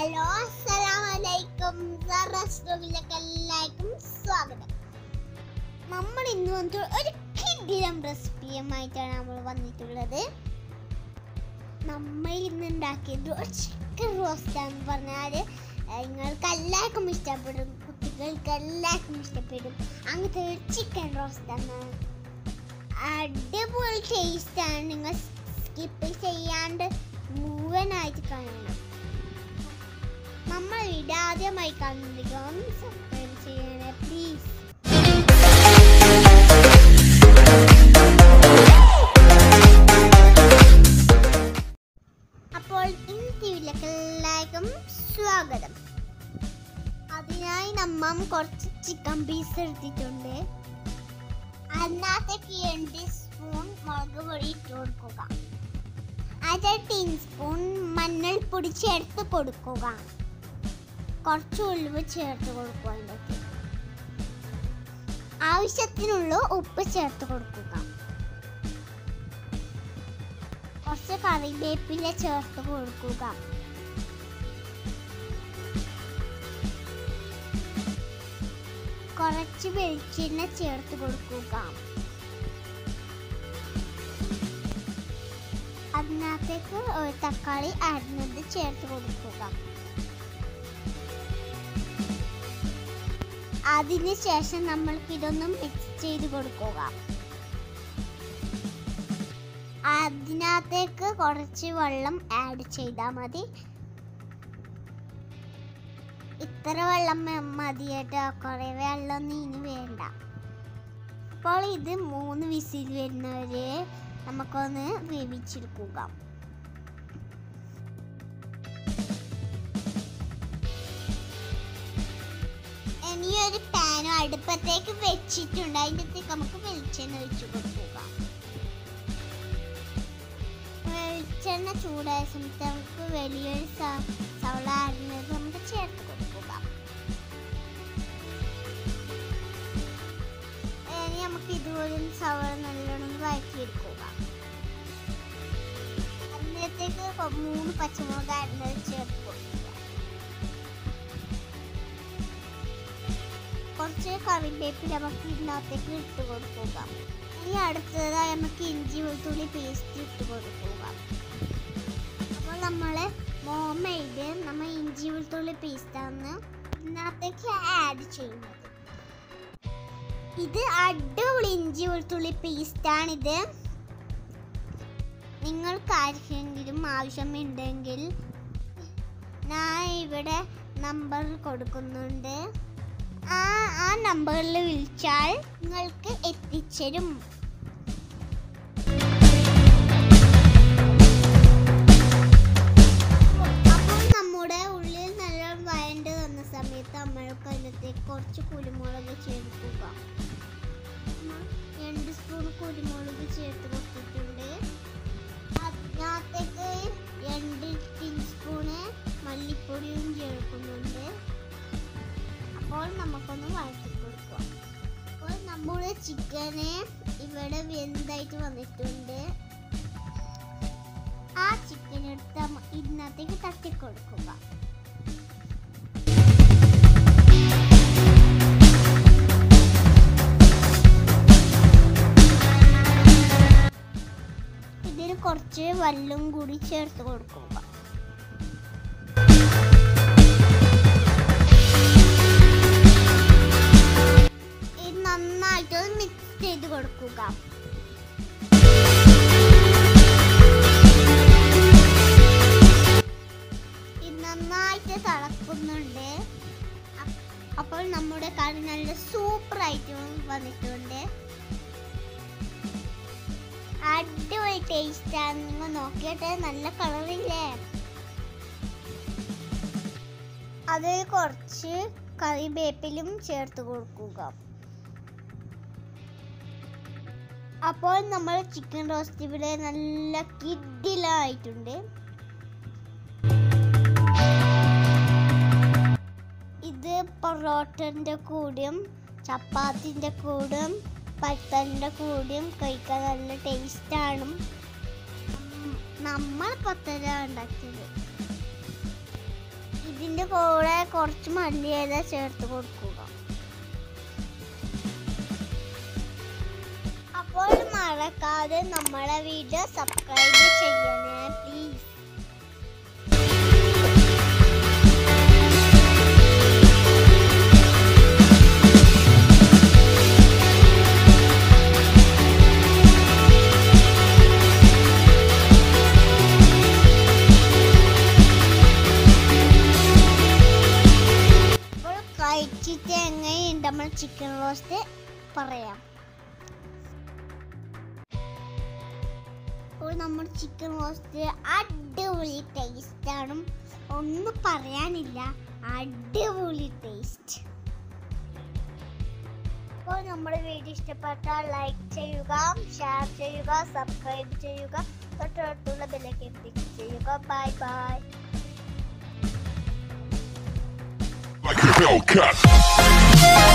Hello അസ്സലാമലൈക്കും റെസ്റ്റോറൻറ്റിലേക്ക് എല്ലാവർക്കും സ്വാഗതം നമ്മൾ ഇന്ന് വന്നിട്ട് ഒരു കിടിലം റെസിപ്പിയുമായിട്ടാണ് നമ്മൾ വന്നിട്ടുള്ളത് നമ്മൾ ഇന്ന് ഉണ്ടാക്കിയത് ഒരു ചിക്കൻ റോസ്റ്റ് എന്ന് പറഞ്ഞാൽ നിങ്ങൾക്ക് എല്ലാവർക്കും ഇഷ്ടപ്പെടും കുട്ടികൾക്ക് എല്ലാവർക്കും ഇഷ്ടപ്പെടും അങ്ങനത്തെ ഒരു ചിക്കൻ റോസ്റ്റ് ആണ് അടിപൊളി ടേസ്റ്റാണ് നിങ്ങൾ സ്കിപ്പ് ചെയ്യാണ്ട് മുഴുവനായിട്ട് കാണണം നമ്മൾ വീഡിയോ ആദ്യമായി കാണുന്നെങ്കിൽ ഒന്ന് സബ്സ്ക്രൈബ് ചെയ്യണേ പ്ലീസ് അപ്പോൾ ഇന്നത്തെ വീട്ടിലേക്ക് എല്ലാവർക്കും സ്വാഗതം അതിനായി നമ്മ കുറച്ച് ചിക്കൻ പീസ് എടുത്തിട്ടുണ്ട് അതിനകത്തേക്ക് രണ്ട് സ്പൂൺ മുളക് പൊടി ഇട്ട് കൊടുക്കുക അര ടീസ്പൂൺ മഞ്ഞൾപ്പൊടി ചേർത്ത് കൊടുക്കുക കുറച്ച് ഉലുവ് ചേർത്ത് കൊടുക്കുക അതിൻ്റെ ആവശ്യത്തിനുള്ള ഉപ്പ് ചേർത്ത് കൊടുക്കുക കുറച്ച് കറിവേപ്പില ചേർത്ത് കൊടുക്കുക കുറച്ച് വെളിച്ചെണ്ണ ചേർത്ത് കൊടുക്കുക അതിനകത്തേക്ക് ഒരു തക്കാളി അരിഞ്ഞത് ചേർത്ത് കൊടുക്കുക അതിന് ശേഷം നമ്മൾക്ക് ഇതൊന്ന് മിക്സ് ചെയ്ത് കൊടുക്കുക അതിനകത്തേക്ക് കുറച്ച് വെള്ളം ആഡ് ചെയ്താൽ മതി ഇത്ര വെള്ളം മതി കേട്ടോ കുറേ വെള്ളമൊന്നും ഇനി വേണ്ട അപ്പോൾ ഇത് മൂന്ന് വിസിൽ വരുന്നവരെ നമുക്കൊന്ന് വേവിച്ചെടുക്കുക ഇനി ഒരു പാനും അടുപ്പത്തേക്ക് വെച്ചിട്ടുണ്ട് അതിൻ്റെ അകത്തേക്ക് നമുക്ക് വെളിച്ചെണ്ണ ഒഴിച്ചു കൊടുക്കുക വെളിച്ചെണ്ണ ചൂടായ സമയത്ത് നമുക്ക് വലിയൊരു സ- സവള അരിഞ്ഞത് നമുക്ക് ചേർത്ത് കൊടുക്കുക ഇനി നമുക്ക് ഇതുപോലെ സവള നല്ലോണം വഴറ്റിയെടുക്കുക അതിനകത്തേക്ക് കൊ- മൂന്ന് പച്ചമുളക് അരിഞ്ഞത് ചേർത്ത് കൊടുക്കുക കുറച്ച് കറിവേപ്പില നമുക്ക് ഇതിനകത്തേക്ക് ഇട്ട് കൊടുക്കുക ഇനി അടുത്തതായി നമുക്ക് ഇഞ്ചി വെളുത്തുള്ളി പേസ്റ്റ് ഇട്ട് കൊടുക്കുക അപ്പോൾ നമ്മൾ മോമൈഡ് നമ്മൾ ഇഞ്ചി വെളുത്തുള്ളി പേസ്റ്റാണ് ഇതിനകത്തേക്ക് ആഡ് ചെയ്യുന്നത് ഇത് അടിപൊളി ഇഞ്ചി വെളുത്തുള്ളി പേസ്റ്റാണിത് നിങ്ങൾക്ക് ആർക്കെങ്കിലും ആവശ്യമുണ്ടെങ്കിൽ ഞാൻ ഇവിടെ നമ്പർ കൊടുക്കുന്നുണ്ട് ആ ആ നമ്പറിൽ വിളിച്ചാൽ നിങ്ങൾക്ക് എത്തിച്ചേരും അപ്പോൾ നമ്മുടെ ഉള്ളിൽ നല്ല വയണ്ട് വന്ന സമയത്ത് നമ്മൾക്ക് അതിനകത്തേക്ക് കുറച്ച് കുരുമുളക് ചേർക്കുക ഉം, രണ്ട് സ്പൂൺ കുരുമുളക് ചേർത്ത് കൊടുത്തിട്ടുണ്ട് അതിനകത്തേക്ക് രണ്ട് ടീസ്പൂണ് മല്ലിപ്പൊടിയും ചേർക്കുന്നുണ്ട് അപ്പോൾ നമുക്കൊന്ന് വഴറ്റി കൊടുക്കാം അപ്പോൾ നമ്മുടെ ചിക്കന് ഇവിടെ വെന്തായിട്ട് വന്നിട്ടുണ്ട് ആ ചിക്കൻ എടുത്ത് നമ്മ ഇതിനകത്തേക്ക് തട്ടിക്കൊടുക്കുക ഇതിൽ കുറച്ച് വെള്ളം കൂടി ചേർത്ത് കൊടുക്കുക ഇത് നന്നായിട്ട് മിക്സ് ചെയ്ത് കൊടുക്കുക ഇത് നന്നായിട്ട് തിളക്കുന്നുണ്ട് അ- അപ്പോൾ നമ്മുടെ കറി നല്ല സൂപ്പർ ആയിട്ട് വന്നിട്ടുണ്ട് അടിപൊളി ടേസ്റ്റ് ആണ് നിങ്ങൾ നോക്കിയിട്ട് നല്ല കളറില്ലേ അതിൽ കുറച്ച് കറിവേപ്പിലും ചേർത്ത് കൊടുക്കുക അപ്പോൾ നമ്മൾ ചിക്കൻ റോസ്റ്റ് ഇവിടെ നല്ല കിഡിലായിട്ടുണ്ട് ഇത് പൊറോട്ടൻ്റെ കൂടെയും ചപ്പാത്തിൻ്റെ കൂടെയും പത്തലിൻ്റെ കൂടെയും കഴിക്കാൻ നല്ല ടേസ്റ്റാണ് നമ്മൾ പത്തല ഉണ്ടാക്കിയത് ഇത് ഇതിന്റെ കൂടെ കുറച്ച് മല്ലിയില ചേർത്ത് കൊടുക്കുക അപ്പോൾ മറക്കാതെ നമ്മളെ വീഡിയോ സബ്സ്ക്രൈബ് ചെയ്യണേ പ്ലീസ് അപ്പോൾ കഴിച്ചിട്ട് എങ്ങനെയുണ്ട് നമ്മൾ ചിക്കൻ റോസ്റ്റ് പറയാം അപ്പോൾ നമ്മുടെ ചിക്കൻ റോസ്റ്റ് അടിപൊളി ടേസ്റ്റ് ആണ് ഒന്നും പറയാനില്ല അടിപൊളി ടേസ്റ്റ് അപ്പോൾ നമ്മുടെ വീഡിയോ ഇഷ്ടപ്പെട്ടാൽ ലൈക്ക് ചെയ്യുക ഷെയർ ചെയ്യുക സബ്സ്ക്രൈബ് ചെയ്യുക തൊട്ടടുത്തുള്ള ബെല്ലൈക്കൻ ക്ലിക്ക് ചെയ്യുക bye bye like a Hellcat.